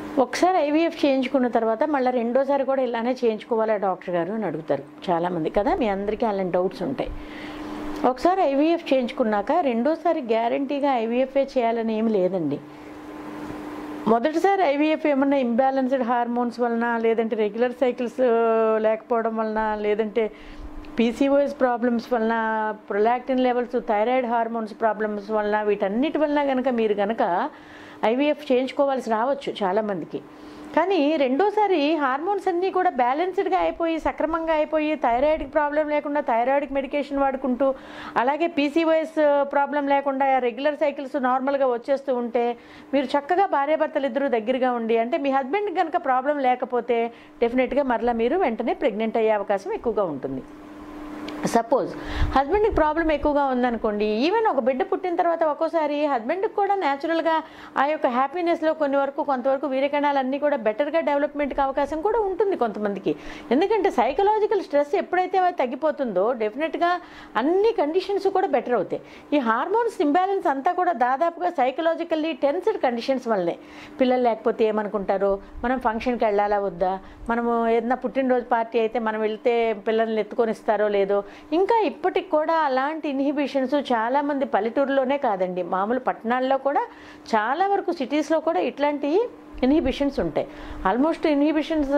ఒకసారి ఐవీఎఫ్ చేయించుకున్న తర్వాత మళ్ళీ రెండోసారి కూడా ఇలానే చేయించుకోవాలా డాక్టర్ గారు అని అడుగుతారు చాలామంది కదా మీ అందరికీ అలాంటి డౌట్స్ ఉంటాయి ఒకసారి ఐవీఎఫ్ చేయించుకున్నాక రెండోసారి గ్యారంటీగా ఐవీఎఫ్ఏ చేయాలని ఏమి లేదండి మొదటిసారి ఐవీఎఫ్ ఏమన్నా ఇంబ్యాలెన్స్డ్ హార్మోన్స్ వలన లేదంటే రెగ్యులర్ సైకిల్స్ లేకపోవడం వలన లేదంటే పీసీఓఎస్ ప్రాబ్లమ్స్ వలన prolactin levels thyroid hormones problems వలన వీటన్నిటి వలన కనుక మీరు కనుక ఐవీఎఫ్ చేయించుకోవాల్సి రావచ్చు చాలామందికి కానీ రెండోసారి హార్మోన్స్ అన్నీ కూడా బ్యాలెన్స్డ్గా అయిపోయి సక్రమంగా అయిపోయి థైరాయిడ్కి ప్రాబ్లం లేకుండా థైరాయిడ్కి మెడికేషన్ వాడుకుంటూ అలాగే పీసీఓఎస్ ప్రాబ్లం లేకుండా రెగ్యులర్ సైకిల్స్ నార్మల్గా వచ్చేస్తూ ఉంటే మీరు చక్కగా భార్యాభర్తలు ఇద్దరు దగ్గరగా ఉండి అంటే మీ హస్బెండ్కి కనుక ప్రాబ్లం లేకపోతే డెఫినెట్గా మరలా మీరు వెంటనే ప్రెగ్నెంట్ అయ్యే అవకాశం ఎక్కువగా ఉంటుంది సపోజ్ హస్బెండ్కి ప్రాబ్లం ఎక్కువగా ఉందనుకోండి ఈవెన్ ఒక బిడ్డ పుట్టిన తర్వాత ఒక్కోసారి హస్బెండ్కి కూడా న్యాచురల్గా ఆ యొక్క హ్యాపీనెస్లో కొన్ని వరకు కొంతవరకు వీరకణాలు అన్నీ కూడా బెటర్గా డెవలప్మెంట్కి అవకాశం కూడా ఉంటుంది కొంతమందికి ఎందుకంటే సైకలాజికల్ స్ట్రెస్ ఎప్పుడైతే అది తగ్గిపోతుందో డెఫినెట్గా అన్ని కండిషన్స్ కూడా బెటర్ అవుతాయి ఈ హార్మోన్స్ ఇంబ్యాలెన్స్ అంతా కూడా దాదాపుగా సైకలాజికల్లీ టెన్స్డ్ కండిషన్స్ వల్లనే పిల్లలు లేకపోతే ఏమనుకుంటారో మనం ఫంక్షన్కి వెళ్ళాలా వద్దా మనము ఏదైనా పుట్టినరోజు పార్టీ అయితే మనం వెళ్తే పిల్లల్ని ఎత్తుకొని ఇస్తారో లేదో ఇంకా ఇప్పటికి కూడా అలాంటి ఇన్హిబిషన్స్ చాలామంది పల్లెటూరులోనే కాదండి మామూలు పట్టణాల్లో కూడా చాలా వరకు సిటీస్లో కూడా ఇట్లాంటి ఇన్హిబిషన్స్ ఉంటాయి ఆల్మోస్ట్ ఇన్హిబిషన్స్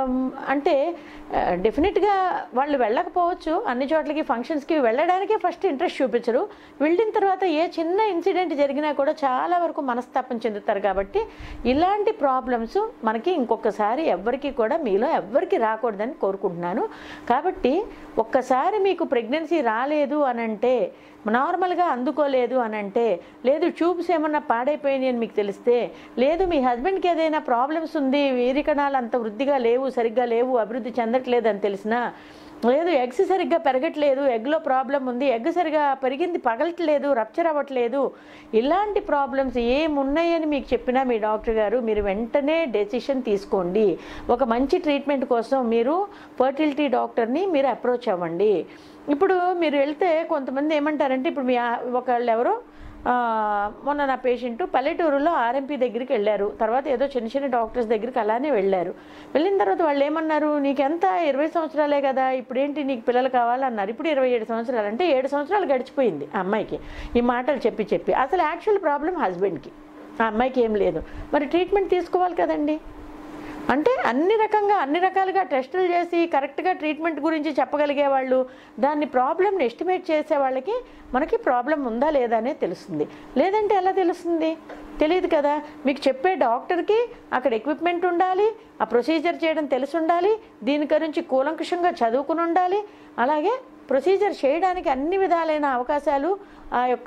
అంటే డెఫినెట్గా వాళ్ళు వెళ్ళకపోవచ్చు అన్ని చోట్లకి ఫంక్షన్స్కి వెళ్ళడానికే ఫస్ట్ ఇంట్రెస్ట్ చూపించరు వెళ్ళిన తర్వాత ఏ చిన్న ఇన్సిడెంట్ జరిగినా కూడా చాలా వరకు మనస్తాపం చెందుతారు కాబట్టి ఇలాంటి ప్రాబ్లమ్స్ మనకి ఇంకొకసారి ఎవ్వరికి కూడా మీలో ఎవ్వరికి రాకూడదని కోరుకుంటున్నాను కాబట్టి ఒక్కసారి మీకు ప్రెగ్నెన్సీ రాలేదు అనంటే నార్మల్గా అందుకోలేదు అని అంటే లేదు ట్యూబ్స్ ఏమన్నా పాడైపోయినాయి అని మీకు తెలిస్తే లేదు మీ హస్బెండ్కి ఏదైనా ప్రాబ్లమ్స్ ఉంది వీరికణాలు అంత వృద్ధిగా లేవు సరిగ్గా లేవు అభివృద్ధి చెందట్లేదు అని తెలిసినా లేదు ఎగ్స్ సరిగ్గా పెరగట్లేదు ఎగ్లో ప్రాబ్లం ఉంది ఎగ్ సరిగా పెరిగింది పగలట్లేదు రప్చర్ అవ్వట్లేదు ఇలాంటి ప్రాబ్లమ్స్ ఏమున్నాయని మీకు చెప్పినా మీ డాక్టర్ గారు మీరు వెంటనే డెసిషన్ తీసుకోండి ఒక మంచి ట్రీట్మెంట్ కోసం మీరు ఫర్టిలిటీ డాక్టర్ని మీరు అప్రోచ్ అవ్వండి ఇప్పుడు మీరు వెళ్తే కొంతమంది ఏమంటారంటే ఇప్పుడు మీ ఆ- ఒకళ్ళు ఎవరో ఆ, మొన్న నా పేషెంట్ పల్లెటూరులో ఆర్ఎంపీ దగ్గరికి వెళ్ళారు తర్వాత ఏదో చిన్న చిన్న డాక్టర్స్ దగ్గరికి అలానే వెళ్ళారు వెళ్ళిన తర్వాత వాళ్ళు ఏమన్నారు నీకెంత ఇరవై సంవత్సరాలే కదా ఇప్పుడేంటి నీకు పిల్లలు కావాలన్నారు ఇప్పుడు ఇరవై ఏడు సంవత్సరాలు అంటే ఏడు సంవత్సరాలు గడిచిపోయింది ఆ అమ్మాయికి ఈ మాటలు చెప్పి చెప్పి అసలు యాక్చువల్ ప్రాబ్లం హస్బెండ్కి ఆ అమ్మాయికి ఏం లేదు మరి ట్రీట్మెంట్ తీసుకోవాలి కదండి అంటే అన్ని రకంగా అన్ని రకాలుగా టెస్టులు చేసి కరెక్ట్గా ట్రీట్మెంట్ గురించి చెప్పగలిగే వాళ్ళు దాన్ని ప్రాబ్లమ్ని ఎస్టిమేట్ చేసే వాళ్ళకి మనకి ప్రాబ్లం ఉందా లేదా అనేది తెలుస్తుంది లేదంటే ఎలా తెలుస్తుంది తెలియదు కదా మీకు చెప్పే డాక్టర్కి అక్కడ ఎక్విప్మెంట్ ఉండాలి ఆ ప్రొసీజర్ చేయడం తెలిసి ఉండాలి దీని గురించి కూలంకుషంగా చదువుకుని ఉండాలి అలాగే ప్రొసీజర్ చేయడానికి అన్ని విధాలైన అవకాశాలు ఆ యొక్క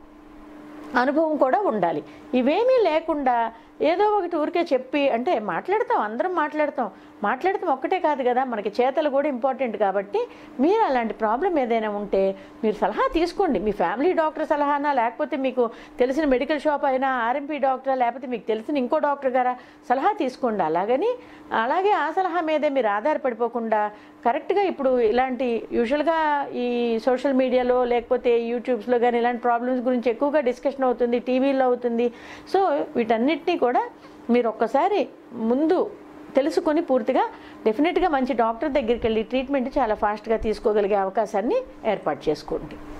అనుభవం కూడా ఉండాలి ఇవేమీ లేకుండా ఏదో ఒకటి ఊరికే చెప్పి అంటే మాట్లాడతాం అందరం మాట్లాడతాం మాట్లాడతాం ఒక్కటే కాదు కదా మనకి చేతలు కూడా ఇంపార్టెంట్ కాబట్టి మీరు అలాంటి ప్రాబ్లం ఏదైనా ఉంటే మీరు సలహా తీసుకోండి మీ ఫ్యామిలీ డాక్టర్ సలహానా లేకపోతే మీకు తెలిసిన మెడికల్ షాప్ అయినా ఆర్ఎంపీ డాక్టరా లేకపోతే మీకు తెలిసిన ఇంకో డాక్టర్ గారా సలహా తీసుకోండి అలాగని అలాగే ఆ సలహా మీదే మీరు ఆధారపడిపోకుండా కరెక్ట్గా ఇప్పుడు ఇలాంటి యూజువల్గా ఈ సోషల్ మీడియాలో లేకపోతే యూట్యూబ్స్లో కానీ ఇలాంటి ప్రాబ్లమ్స్ గురించి ఎక్కువగా డిస్కషన్ అవుతుంది టీవీలో అవుతుంది సో వీటన్నిటినీ కూడా మీరు ఒక్కసారి ముందు తెలుసుకొని పూర్తిగా డెఫినెట్గా మంచి డాక్టర్ దగ్గరికి వెళ్ళి ట్రీట్మెంట్ చాలా ఫాస్ట్గా తీసుకోగలిగే అవకాశాన్ని ఏర్పాటు చేసుకోండి